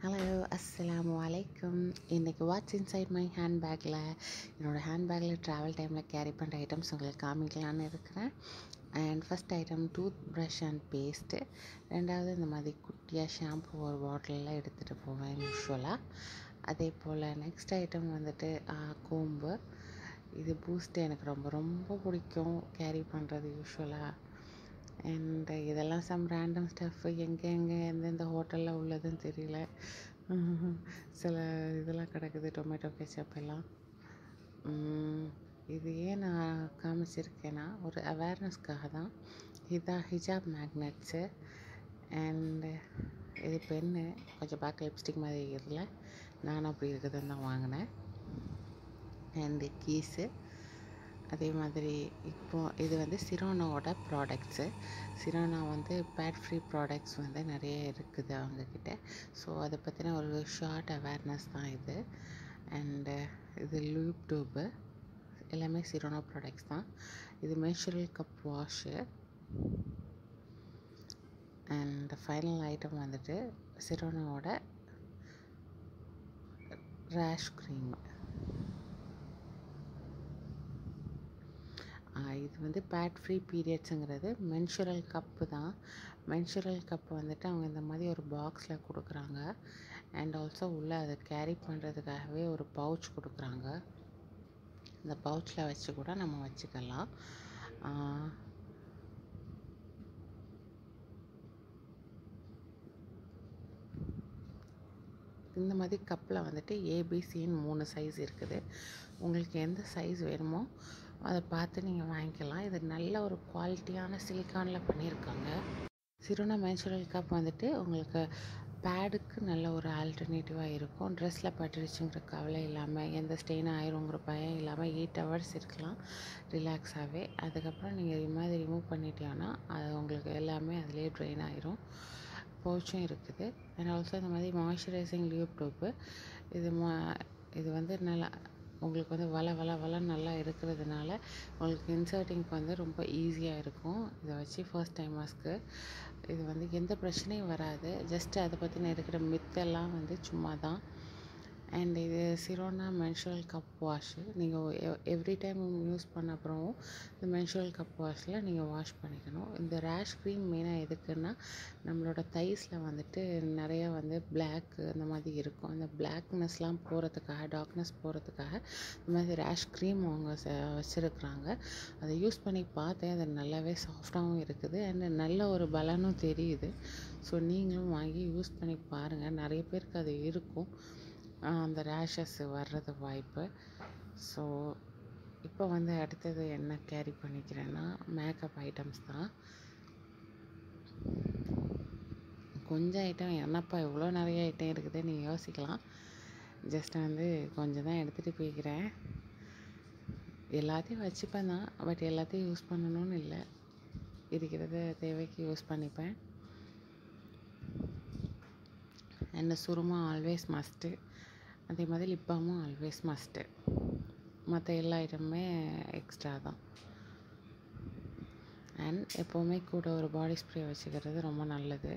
hello அஸ்ஸலாமு அலைக்கும் இன்றைக்கி வாட்ஸ் இன்சைட் மை ஹேண்ட்பேக்கில் என்னோடய ஹேண்ட்பேக்கில் ட்ராவல் டைமில் கேரி பண்ணுற ஐட்டம்ஸ் உங்களுக்கு காமிக்கலான்னு இருக்கிறேன் and first item tooth brush and paste ரெண்டாவது இந்த மாதிரி குட்டியாக ஷாம்பு ஒரு பாட்டிலில் எடுத்துகிட்டு போவேன் யூஸ்வலாக அதே போல் நெக்ஸ்ட் ஐட்டம் வந்துட்டு கோம்பு இது பூஸ்ட் எனக்கு ரொம்ப ரொம்ப பிடிக்கும் கேரி பண்ணுறது யூஸ்வலாக அண்ட் இதெல்லாம் சம் ரேண்டம் ஸ்டஃப்பு எங்கே எங்கே எந்தெந்த ஹோட்டலில் உள்ளதுன்னு தெரியல சில இதெல்லாம் கிடக்குது டொமேட்டோ கெச்சப் எல்லாம் இது ஏன் நான் காமிச்சிருக்கேன்னா ஒரு அவேர்னஸ்க்காக தான் இதான் ஹிஜாப் மேக்னெட்ஸு அண்டு இது பென்னு கொஞ்சம் பார்க்க லிப்ஸ்டிக் மாதிரி இருக்கல நானும் அப்படி இருக்குதுன்னு தான் வாங்கினேன் அண்டு கீஸு அதே மாதிரி இப்போ இது வந்து சிரோனாவோட ப்ராடக்ட்ஸு சிரோனா வந்து பேட் ஃப்ரீ ப்ராடக்ட்ஸ் வந்து நிறைய இருக்குது அவங்கக்கிட்ட ஸோ அதை பற்றின ஒரு ஷார்ட் அவேர்னஸ் தான் இது அண்டு இது லூப் டியூப்பு எல்லாமே சிரோனா ப்ராடக்ட்ஸ் தான் இது menstrual cup wash and final item வந்துட்டு சிரோனாவோட ரேஷ் க்ரீம் இது வந்து பேட் ஃப்ரீ பீரியட்ஸுங்கிறது மென்சுரல் கப்பு தான் மென்சுரல் கப்பு வந்துட்டு அவங்க இந்த மாதிரி ஒரு பாக்ஸில் கொடுக்குறாங்க அண்ட் ஆல்சோ உள்ளே அதை கேரி பண்ணுறதுக்காகவே ஒரு பவுச் கொடுக்குறாங்க இந்த பவுச்சில் வச்சு கூட நம்ம வச்சுக்கலாம் இந்த மாதிரி கப்பில் வந்துட்டு ஏபிசின்னு மூணு சைஸ் இருக்குது உங்களுக்கு எந்த சைஸ் வேணுமோ அதை பார்த்து நீங்கள் வாங்கிக்கலாம் இது நல்ல ஒரு குவாலிட்டியான சிலிக்கானில் பண்ணியிருக்காங்க சிறுனா மேன்சுரல் கப் வந்துட்டு உங்களுக்கு பேடுக்கு நல்ல ஒரு ஆல்டர்னேட்டிவாக இருக்கும் ட்ரெஸ்ஸில் பட்டுருச்சுங்கிற கவலை இல்லாமல் எந்த ஸ்டெயின் ஆயிருங்கிற பயம் இல்லாமல் எயிட் ஹவர்ஸ் இருக்கலாம் ரிலாக்ஸாகவே அதுக்கப்புறம் நீங்கள் இது மாதிரி ரிமூவ் பண்ணிட்டீங்கன்னா அது உங்களுக்கு எல்லாமே அதிலே ட்ரெயின் ஆயிரும் பவுச்சும் இருக்குது அண்ட் ஆல்சோ இந்த மாதிரி மாய்ஸ்சரைசிங் லியூப் டோப்பு இது மா இது வந்து நல்லா உங்களுக்கு வந்து வள வள வள நல்லா இருக்கிறதுனால உங்களுக்கு இன்சர்ட்டிங்க்கு வந்து ரொம்ப ஈஸியாக இருக்கும் இதை வச்சு ஃபர்ஸ்ட் டைமர்ஸ்க்கு இது வந்து எந்த பிரச்சனையும் வராது ஜஸ்ட் அதை பற்றின இருக்கிற மித்தெல்லாம் வந்து சும்மா தான் அண்ட் இது சிரோனா மென்சுரல் கப் வாஷு நீங்கள் எவ்ரி டைம் யூஸ் பண்ண அப்புறமும் இந்த மென்சுரல் கப் வாஷில் நீங்கள் வாஷ் பண்ணிக்கணும் இந்த ரேஷ் க்ரீம் மெயினாக எதுக்குன்னா நம்மளோட தைஸில் வந்துட்டு நிறைய வந்து பிளாக் அந்த மாதிரி இருக்கும் அந்த பிளாக்னஸ்லாம் போகிறதுக்காக டார்க்னஸ் போகிறதுக்காக இந்த மாதிரி ரேஷ் க்ரீம் அவங்க வச்சுருக்குறாங்க அதை யூஸ் பண்ணி பார்த்தேன் அது நல்லாவே சாஃப்டாகவும் இருக்குது அண்ட் நல்ல ஒரு பலனும் தெரியுது ஸோ நீங்களும் வாங்கி யூஸ் பண்ணி பாருங்கள் நிறைய பேருக்கு அது இருக்கும் அந்த ரேஷஸ் வர்றது வாய்ப்பு ஸோ இப்போ வந்து அடுத்தது என்ன கேரி பண்ணிக்கிறேன்னா மேக்கப் ஐட்டம்ஸ் தான் கொஞ்சம் ஐட்டம் என்னப்பா இவ்வளோ நிறைய ஐட்டம் இருக்குது நீங்கள் யோசிக்கலாம் ஜஸ்ட் வந்து கொஞ்சம் தான் எடுத்துகிட்டு போய்க்கிறேன் எல்லாத்தையும் வச்சுப்பேன் தான் பட் எல்லாத்தையும் யூஸ் பண்ணணும்னு இல்லை இருக்கிறத தேவைக்கு யூஸ் பண்ணிப்பேன் அண்ட் சுருமா ஆல்வேஸ் மஸ்ட்டு அதே மாதிரி லிப் பாமும் ஆல்வேஸ் மஸ்ட்டு மற்ற எல்லா ஐட்டமுமே எக்ஸ்ட்ரா தான் அண்ட் எப்போவுமே கூட ஒரு பாடி ஸ்ப்ரே வச்சுக்கிறது ரொம்ப நல்லது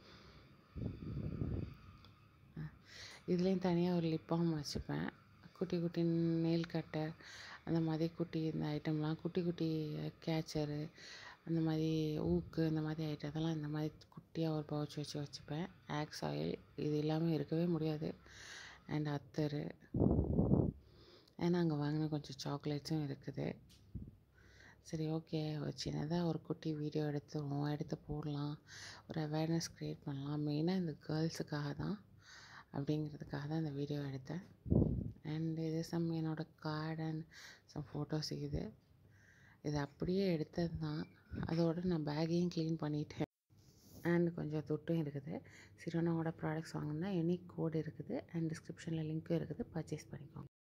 இதுலேயும் தனியாக ஒரு லிப் பாம் வச்சுப்பேன் குட்டி குட்டி நெயில் கட்டர் அந்த மாதிரி குட்டி இந்த ஐட்டம்லாம் குட்டி குட்டி கேச்சரு அந்த மாதிரி ஊக்கு இந்த மாதிரி ஐட்டம் இதெல்லாம் இந்த மாதிரி குட்டியாக ஒரு பவுச் வச்சு வச்சுப்பேன் ஆக்ஸ் ஆயில் இது இல்லாமல் இருக்கவே முடியாது அண்ட் அத்தர் ஏன்னா அங்கே வாங்கின கொஞ்சம் சாக்லேட்ஸும் இருக்குது சரி ஓகே ஒரு சின்னதாக ஒரு குட்டி வீடியோ எடுத்துருவோம் எடுத்து போடலாம் ஒரு அவேர்னஸ் க்ரியேட் பண்ணலாம் மெயினாக இந்த கேர்ள்ஸுக்காக தான் அப்படிங்கிறதுக்காக தான் இந்த வீடியோ எடுத்தேன் அண்ட் இது சம் என்னோடய கார்டு அண்ட் சம் ஃபோட்டோஸ் இது இது அப்படியே எடுத்தது தான் அதோடு நான் பேக்கையும் க்ளீன் பண்ணிட்டேன் அண்ட் கொஞ்சம் துட்டும் இருக்குது சிரோனாவோட ப்ராடக்ட்ஸ் வாங்கினா எனி கோடு இருக்குது அண்ட் டிஸ்கிரிப்ஷனில் லிங்க்கும் இருக்குது பர்ச்சேஸ் பண்ணிக்கோங்க